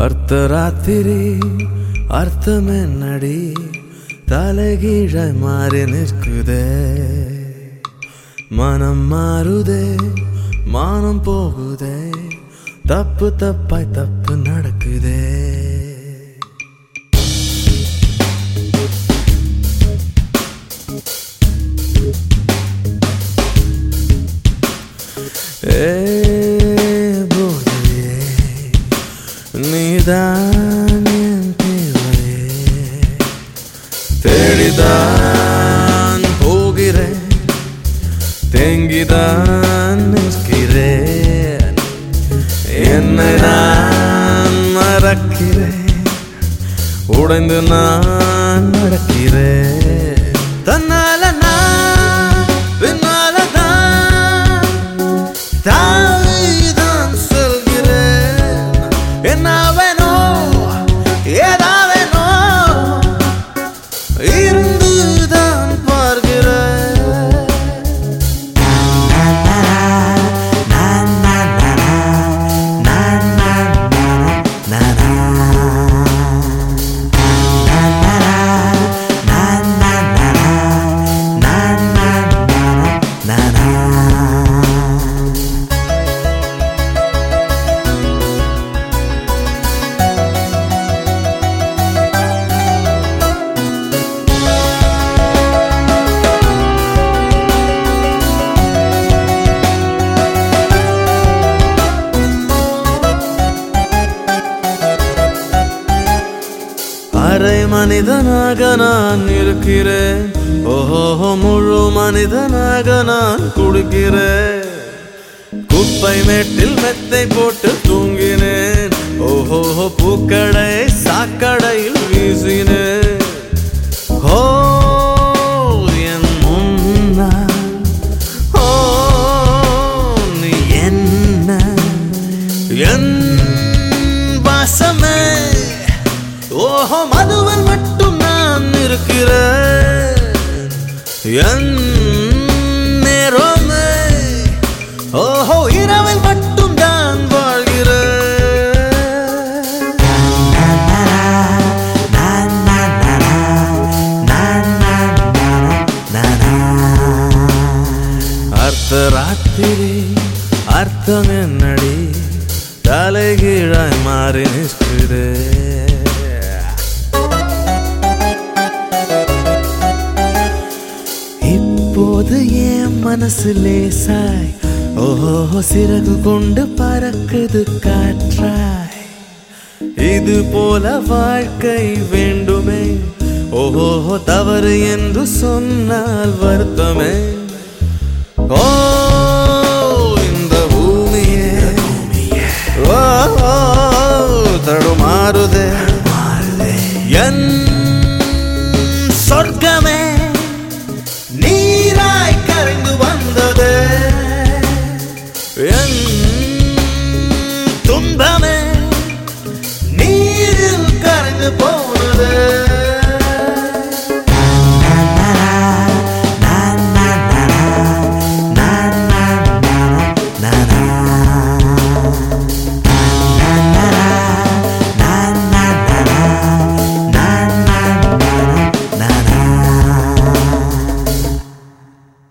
அர்த்தராத்திரி அர்த்தம் என்னடி தலைகீழ மாறி நிற்குதே மனம் மாறுதே மானம் போகுதே தப்பு தப்பாய் தப்பு நடக்குதே ஏ போதையே நீதான் என் தேவையே தேடிதான் போகிறேன் தேங்கிதான் நிற்கிறேன் என்னை நான் மறக்கிறேன் உடைந்து நான் நடக்கிறேன் தன்னால நான் பின்னால தான் தாய்தான் சொல்கிறேன் என்ன வேணும் ஏதா வேணும் இருந்துதான் பார்க்கிறேன் அரை மனிதனாக நான் இருக்கிறேன் ஓஹோ முழு மனிதனாக நான் குடிக்கிறேன் குப்பை மேட்டில் மெத்தை போட்டு தூங்கினேன் ஓஹோ பூக்கடை சாக்கடையில் வீசினேன் ஓ என் முன்னால் ஓ நீ என்ன என் வாசமே ஓஹோ மதுவன் மட்டும் நான் இருக்கிறேன் என் நேரமே ஓஹோ இரவில் மட்டும் தான் வாழ்கிறேன் அர்த்த ராத்திரி அர்த்தம் என்னடி தலைகீழாய் மாறி நிற்குது இப்போது என் மனசு லேசாய் ஓஹோ சிறகு கொண்டு பறக்குது காற்றாய் இது போல வாழ்க்கை வேண்டுமே ஓஹோ தவறு என்று சொன்னால் வருத்தமே ஓ